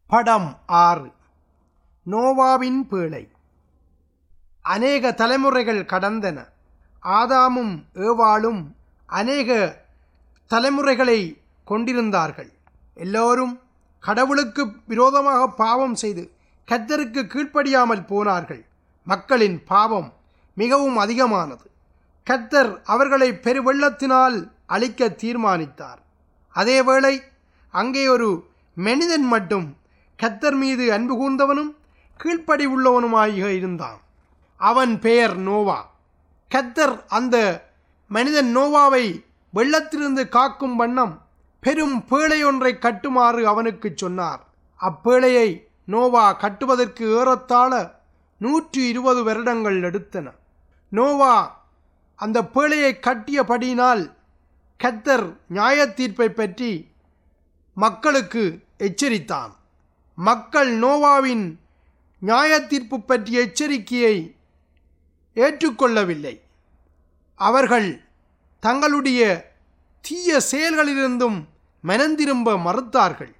படம் ஆறு நோவாவின் பேழை அநேக தலைமுறைகள் கடந்தன ஆதாமும் ஏவாளும் அநேக தலைமுறைகளை கொண்டிருந்தார்கள் எல்லோரும் கடவுளுக்கு விரோதமாக பாவம் செய்து கர்த்தருக்கு கீழ்ப்படியாமல் போனார்கள் மக்களின் பாவம் மிகவும் அதிகமானது கர்த்தர் அவர்களை பெருவெள்ளத்தினால் அழிக்க தீர்மானித்தார் அதேவேளை அங்கே ஒரு மனிதன் மட்டும் கர்த்தர் மீது அன்பு கூர்ந்தவனும் கீழ்ப்படி உள்ளவனுமாக இருந்தான் அவன் பெயர் நோவா கர்த்தர் அந்த மனிதன் நோவாவை வெள்ளத்திலிருந்து காக்கும் வண்ணம் பெரும் பேழை ஒன்றை கட்டுமாறு அவனுக்கு சொன்னார் அப்பேழையை நோவா கட்டுவதற்கு ஏறத்தாழ நூற்றி இருபது வருடங்கள் எடுத்தன நோவா அந்த பேழையை கட்டியபடியினால் கத்தர் நியாய தீர்ப்பை பற்றி மக்களுக்கு எச்சரித்தான் மக்கள் நோவாவின் நியாய தீர்ப்பு பற்றிய எச்சரிக்கையை ஏற்றுக்கொள்ளவில்லை அவர்கள் தங்களுடைய தீய செயல்களிலிருந்தும் மனந்திரும்ப மறுத்தார்கள்